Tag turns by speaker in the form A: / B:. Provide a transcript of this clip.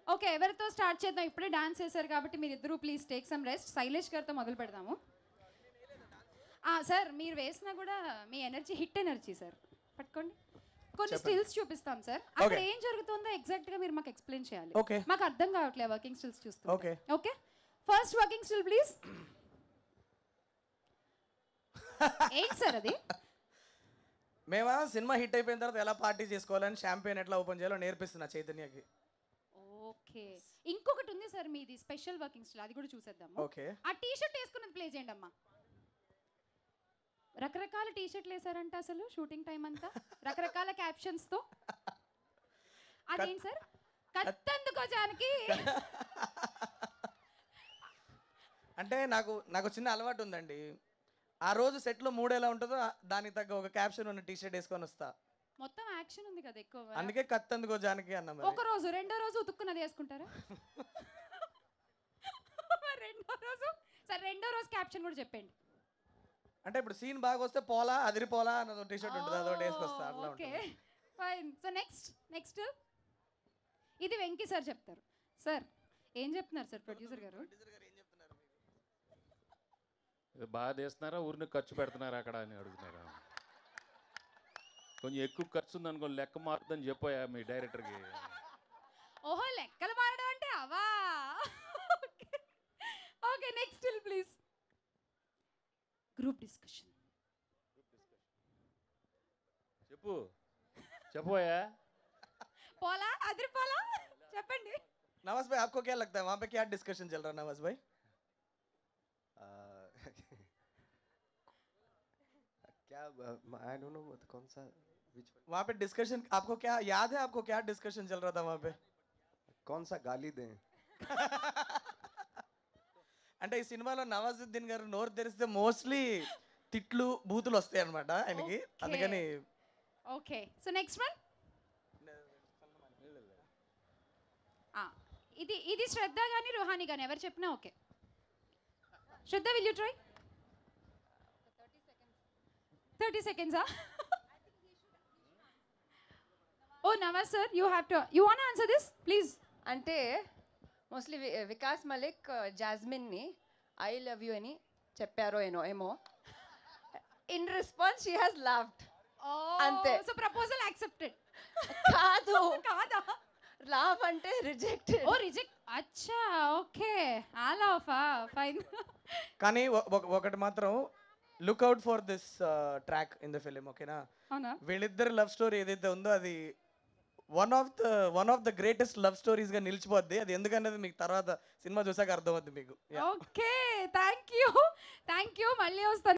A: Okay ఎవరితో start చేద్దాం ఇప్పుడే డాన్స్ చేశారు కాబట్టి మీరు ఇద్దరు please take some rest Shailesh గారితో మొదలు పెడదాము ఆ, సార్ మీరు వేసినా కూడా మీ ఎనర్జీ హిట్ ఎనర్జీ సార్ పట్టుకోండి కొన్ని స్టిల్స్ చూపిస్తాం సార్ అక్కడ ఏం జరుగుతుందో ఎగ్జాక్ట్ గా మీరు మాకు ఎక్స్ప్లెయిన్ చేయాలి
B: Okay.
A: మాకు అర్థం కావట్లేదు వర్కింగ్ స్టిల్స్ చూస్తూ
B: Okay.
A: Okay first working still please ఏంటి సార్ అది
B: మేమా సినిమా హిట్ అయిపోయిన తర్వాత ఎలా పార్టీ చేసుకోవాలని షాంపెయిన్ ఎట్లా ఓపెన్ చేయాలో నేర్పిస్తున్నా చైతన్యకి
A: ఓకే ఇంకొకటి ఉంది సార్ మీది స్పెషల్ వర్కింగ్ స్టిల్ అది కూడా చూసేద్దాము
B: ఓకే
A: ఆ టీ షర్ట్ వేసుకున్నది ప్లే చేయండి అమ్మా రకరకాల టీ షర్ట్లు వేసారంట అసలు షూటింగ్ టైం అంతా రకరకాల క్యాప్షన్స్ తో అదేంటి సార్ కత్తందుకో జానకి
B: అంటే నాకు నాకు చిన్న అలవాటు ఉందండి ఆ రోజు సెట్లో మూడు ఎలా ఉంటుందో ఆ- దానికి తగ్గ ఒక క్యాప్షన్ ఉన్న టీ షర్ట్ వేసుకొని వస్తా
A: మొత్తం యాక్షన్ ఉంది కదా ఎక్కువ
B: అందుకే కత్తందుకో జానకి అన్న మరి
A: ఒక రోజు రెండో రోజు ఉతుక్కున్నది వేసుకుంటారా మరి రెండో రోజు సరే రెండో రోజు క్యాప్షన్ కూడా చెప్పండి
B: అంటే ఇప్పుడు సీన్ బాగా వస్తే పోలా అదిరి పోలా అన్నది టీ షర్ట్ ఉంటుంది అదొకటి వేసుకొస్తా అట్లా
A: ఓకే
B: ఉంటుంది
A: ఫైన్ సో నెక్స్ట్ నెక్స్ట్ ఇది వెంకీ సార్ చెప్తారు సార్ ఏం చెప్తున్నారు సార్ ప్రొడ్యూసర్ గారు
C: ఇది బాగా తీస్తున్నారా ఊరిని ఖర్చు పెడుతున్నారా అక్కడ అని అడుగుతున్నారా కొంచెం ఎక్కువ ఖర్చు ఉంది అనుకో లెక్క మారుద్దని చెప్పాయా మీ డైరెక్టర్కి
A: ఓహో లెక్కలు మారడం అంటే అవా okay next still please group discussion
C: చెప్పు చెప్పబోయా
A: పోలా అదిరి పోలా చెప్పండి
B: नवाज भाई आपको क्या लगता है वहाँ पे क्या डिस्कशन चल रहा है नवाज भाई
D: क्या आई डोंट नो कौन सा which one-
B: वहाँ पे डिस्कशन आपको क्या याद है आपको क्या डिस्कशन चल रहा था वहाँ पे
D: कौन सा गाली दें
B: అంటే ఈ సినిమాలో నవాజుద్దీన్ గారు నోరు తెరిస్తే మోస్ట్లీ తిట్లు బూతులు వస్తాయి అనమాట ఆయనకి
A: Okay.
B: అందుకని
A: ఓకే సో నెక్స్ట్ వన్ ఇది ఇది శ్రద్ధ కానీ రుహాని కానీ ఎవరు చెప్పినా okay Shraddha will you try thirty సెకండ్సా oh Nawaz sir you have to you want answer this please
E: అంటే మోస్ట్లీ వికాస్ మలిక్ జాస్మిన్ని ఐ లవ్ యూ అని చెప్పారో ఏనో ఏమో in response she has laughed అంతే.
A: సో ప్రపోజల్ యాక్సెప్టెడ్
E: కాదు
A: కాదా
E: లాఫ్ అంటే రిజెక్టెడ్
A: ఓ రిజెక్ట్ అచ్చా ఓకే అలా ఫైన్
B: కానీ ఒ- ఒక- ఒకటి మాత్రం lookout for this track in the film ఓకేనా
A: అవునా
B: వీళ్ళిద్దరు లవ్ స్టోరీ ఏదైతే ఉందో అది one of the one of the greatest love stories గా నిలిచిపోద్ది అది ఎందుకనేది మీకు తర్వాత సినిమా చూసాక అర్థమవుద్ది మీకు Yeah.
A: Okay thank you thank you మళ్ళీ వస్తాను